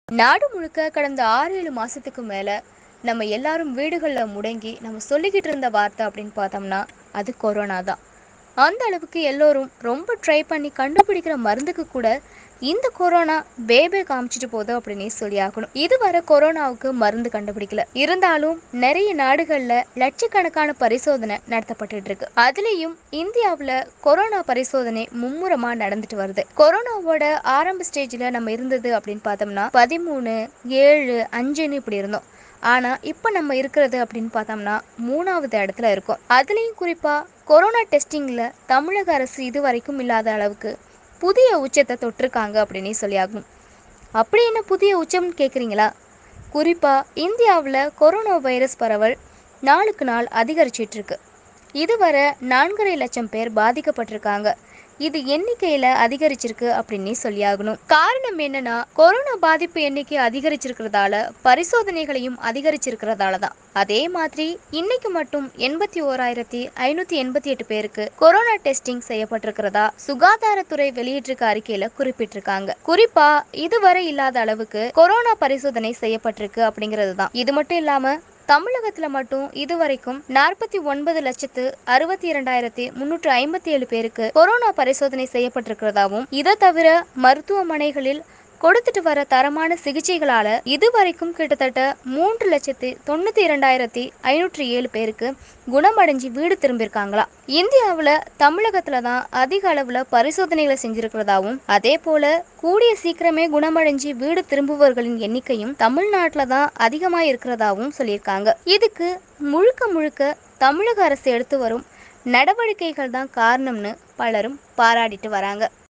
நாடு முழுக்க கடந்த ஆறு ஏழு மாசத்துக்கு மேல நம்ம எல்லாரும் வீடுகளில் முடங்கி நம்ம சொல்லிக்கிட்டு இருந்த வார்த்தை அப்படின்னு பார்த்தோம்னா அது கொரோனா தான் அந்த அளவுக்கு எல்லோரும் ரொம்ப ட்ரை பண்ணி கண்டுபிடிக்கிற மருந்துக்கு கூட இந்த கொரோனா பேபே காமிச்சிட்டு போகுது அப்படின்னே சொல்லி ஆகணும் இதுவரை கொரோனாவுக்கு மருந்து கண்டுபிடிக்கல இருந்தாலும் நிறைய நாடுகள்ல லட்சக்கணக்கான பரிசோதனை நடத்தப்பட்டுட்டு இருக்கு அதுலயும் இந்தியாவுல கொரோனா பரிசோதனை மும்முரமா நடந்துட்டு வருது கொரோனாவோட ஆரம்ப ஸ்டேஜ்ல நம்ம இருந்தது அப்படின்னு பார்த்தோம்னா பதிமூணு ஏழு அஞ்சுன்னு இப்படி இருந்தோம் ஆனா இப்போ நம்ம இருக்கிறது அப்படின்னு பார்த்தோம்னா மூணாவது இடத்துல இருக்கோம் அதுலேயும் குறிப்பா கொரோனா டெஸ்டிங்ல தமிழக அரசு இது வரைக்கும் இல்லாத அளவுக்கு புதிய உச்சத்தை தொட்டிருக்காங்க அப்படின்னே சொல்லியாகும் அப்படி என்ன புதிய உச்சம்னு கேட்குறீங்களா குறிப்பாக இந்தியாவில் கொரோனா வைரஸ் பரவல் நாளுக்கு நாள் அதிகரிச்சிட்டு இருக்கு இதுவரை நான்கரை லட்சம் பேர் பாதிக்கப்பட்டிருக்காங்க இது எண்ணிக்கையில அதிகரிச்சிருக்கு அப்படின்னே சொல்லியாகணும் காரணம் என்னன்னா கொரோனா பாதிப்பு எண்ணிக்கை அதிகரிச்சிருக்கிறதால பரிசோதனைகளையும் அதிகரிச்சிருக்கிறதால தான் அதே மாதிரி இன்னைக்கு மட்டும் எண்பத்தி ஓராயிரத்தி ஐநூத்தி எண்பத்தி எட்டு பேருக்கு கொரோனா டெஸ்டிங் செய்யப்பட்டிருக்கிறதா சுகாதாரத்துறை வெளியிட்டிருக்க அறிக்கையில குறிப்பிட்டிருக்காங்க குறிப்பா இதுவரை இல்லாத அளவுக்கு கொரோனா பரிசோதனை செய்யப்பட்டிருக்கு அப்படிங்கிறது தான் இது மட்டும் இல்லாம தமிழகத்துல மட்டும் இதுவரைக்கும் நாற்பத்தி ஒன்பது லட்சத்து அறுபத்தி இரண்டாயிரத்தி முன்னூற்று ஐம்பத்தி ஏழு பேருக்கு கொரோனா பரிசோதனை செய்யப்பட்டிருக்கிறதாவும் இதை தவிர மருத்துவமனைகளில் கொடுத்துட்டு வர தரமான சிகிச்சைகளால இதுவரைக்கும் கிட்டத்தட்ட மூன்று லட்சத்து தொண்ணூத்தி இரண்டாயிரத்தி ஐநூற்றி ஏழு பேருக்கு குணமடைஞ்சு வீடு திரும்பியிருக்காங்களா இந்தியாவில் தமிழகத்துல தான் அதிக அளவுல பரிசோதனைகளை செஞ்சிருக்கிறதாவும் அதே போல கூடிய சீக்கிரமே குணமடைஞ்சு வீடு திரும்புபவர்களின் எண்ணிக்கையும் தமிழ்நாட்டில் தான் அதிகமாக இருக்கிறதாவும் சொல்லியிருக்காங்க இதுக்கு முழுக்க முழுக்க தமிழக அரசு எடுத்து வரும் நடவடிக்கைகள் தான் காரணம்னு பலரும் பாராட்டிட்டு வராங்க